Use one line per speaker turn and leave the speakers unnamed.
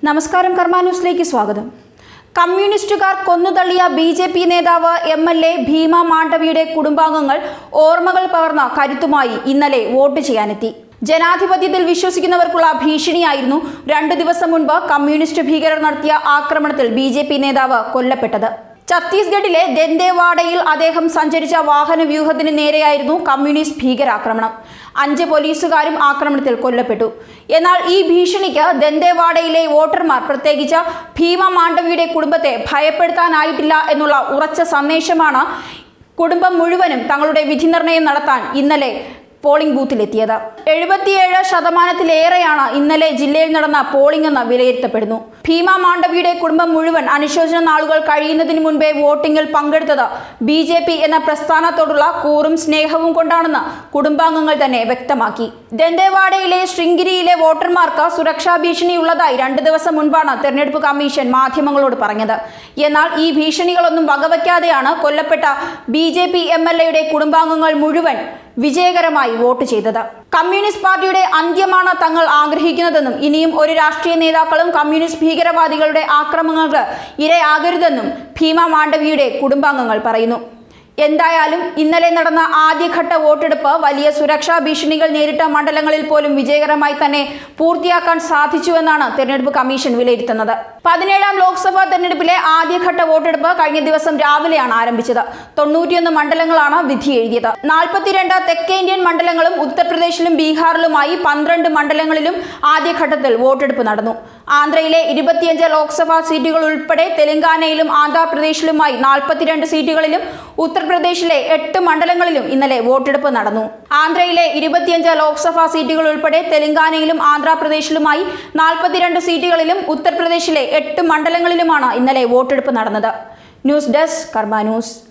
നമസ്കാരം കർമ്മ ന്യൂസിലേക്ക് സ്വാഗതം കമ്മ്യൂണിസ്റ്റുകാർ കൊന്നുതള്ളിയ ബി ജെ പി നേതാവ് എം എൽ എ ഭീമ മാണ്ഡവിയുടെ കുടുംബാംഗങ്ങൾ ഓർമ്മകൾ പകർന്ന കരുത്തുമായി ഇന്നലെ വോട്ട് ചെയ്യാനെത്തി ജനാധിപത്യത്തിൽ വിശ്വസിക്കുന്നവർക്കുള്ള ഭീഷണിയായിരുന്നു രണ്ടു ദിവസം മുൻപ് കമ്മ്യൂണിസ്റ്റ് ഭീകരർ നടത്തിയ ആക്രമണത്തിൽ ബി നേതാവ് കൊല്ലപ്പെട്ടത് ഛത്തീസ്ഗഡിലെ ദന്തേവാഡയിൽ അദ്ദേഹം സഞ്ചരിച്ച വാഹന വ്യൂഹത്തിന് നേരെയായിരുന്നു കമ്മ്യൂണിസ്റ്റ് ഭീകരാക്രമണം അഞ്ച് പോലീസുകാരും ആക്രമണത്തിൽ കൊല്ലപ്പെട്ടു എന്നാൽ ഈ ഭീഷണിക്ക് ദന്തേവാഡയിലെ വോട്ടർമാർ പ്രത്യേകിച്ച് ഭീമ മാണ്ഡവിയുടെ കുടുംബത്തെ ഭയപ്പെടുത്താനായിട്ടില്ല എന്നുള്ള ഉറച്ച സന്ദേശമാണ് കുടുംബം മുഴുവനും തങ്ങളുടെ വിധിനിർണയം നടത്താൻ ഇന്നലെ പോളിംഗ് ബൂത്തിലെത്തിയത് എഴുപത്തിയേഴ് ശതമാനത്തിലേറെയാണ് ഇന്നലെ ജില്ലയിൽ നടന്ന പോളിംഗ് എന്ന് വിലയിരുത്തപ്പെടുന്നു ഭീമ മാണ്ഡവിയുടെ കുടുംബം മുഴുവൻ അനുശോചന നാളുകൾ കഴിയുന്നതിന് മുൻപേ വോട്ടിംഗിൽ പങ്കെടുത്തത് ബി ജെ പി എന്ന പ്രസ്ഥാനത്തോടുള്ള കൂറും സ്നേഹവും കൊണ്ടാണെന്ന് കുടുംബാംഗങ്ങൾ തന്നെ വ്യക്തമാക്കി ദന്തേവാഡയിലെ ശൃംഗിരിയിലെ വോട്ടർമാർക്ക് സുരക്ഷാ ഭീഷണിയുള്ളതായി രണ്ട് ദിവസം മുൻപാണ് തെരഞ്ഞെടുപ്പ് കമ്മീഷൻ മാധ്യമങ്ങളോട് പറഞ്ഞത് എന്നാൽ ഈ ഭീഷണികളൊന്നും വകവയ്ക്കാതെയാണ് കൊല്ലപ്പെട്ട B J P M L എയുടെ കുടുംബാംഗങ്ങൾ മുഴുവൻ വിജയകരമായി വോട്ട് ചെയ്തത് കമ്മ്യൂണിസ്റ്റ് പാർട്ടിയുടെ അന്ത്യമാണ് തങ്ങൾ ആഗ്രഹിക്കുന്നതെന്നും ഇനിയും ഒരു രാഷ്ട്രീയ നേതാക്കളും കമ്മ്യൂണിസ്റ്റ് ഭീകരവാദികളുടെ ആക്രമണങ്ങൾക്ക് ഇരയാകരുതെന്നും ഭീമ മാണ്ഡവിയുടെ കുടുംബാംഗങ്ങൾ പറയുന്നു എന്തായാലും ഇന്നലെ നടന്ന ആദ്യഘട്ട വോട്ടെടുപ്പ് വലിയ സുരക്ഷാ ഭീഷണികൾ നേരിട്ട മണ്ഡലങ്ങളിൽ പോലും വിജയകരമായി തന്നെ പൂർത്തിയാക്കാൻ സാധിച്ചുവെന്നാണ് തെരഞ്ഞെടുപ്പ് കമ്മീഷൻ വിലയിരുത്തുന്നത് പതിനേഴാം ലോക്സഭാ തെരഞ്ഞെടുപ്പിലെ ആദ്യഘട്ട വോട്ടെടുപ്പ് കഴിഞ്ഞ ദിവസം രാവിലെയാണ് ആരംഭിച്ചത് തൊണ്ണൂറ്റിയൊന്ന് മണ്ഡലങ്ങളാണ് വിധി എഴുതിയത് നാൽപ്പത്തിരണ്ട് തെക്കേ ഇന്ത്യൻ മണ്ഡലങ്ങളും ഉത്തർപ്രദേശിലും ബീഹാറിലുമായി പന്ത്രണ്ട് മണ്ഡലങ്ങളിലും ആദ്യഘട്ടത്തിൽ വോട്ടെടുപ്പ് നടന്നു ആന്ധ്രയിലെ ഇരുപത്തിയഞ്ച് ലോക്സഭാ സീറ്റുകൾ ഉൾപ്പെടെ തെലങ്കാനയിലും ആന്ധ്രാപ്രദേശിലുമായി നാൽപ്പത്തിരണ്ട് സീറ്റുകളിലും ഉത്തർപ്രദേശിലെ എട്ട് മണ്ഡലങ്ങളിലും ഇന്നലെ വോട്ടെടുപ്പ് നടന്നു ആന്ധ്രയിലെ ഇരുപത്തിയഞ്ച് ലോക്സഭാ സീറ്റുകൾ ഉൾപ്പെടെ തെലങ്കാനയിലും ആന്ധ്രാപ്രദേശിലുമായി നാൽപ്പത്തിരണ്ട് സീറ്റുകളിലും ഉത്തർപ്രദേശിലെ എട്ട് മണ്ഡലങ്ങളിലുമാണ് ഇന്നലെ വോട്ടെടുപ്പ് നടന്നത് ന്യൂസ് ഡെസ്ക് കർമ്മ ന്യൂസ്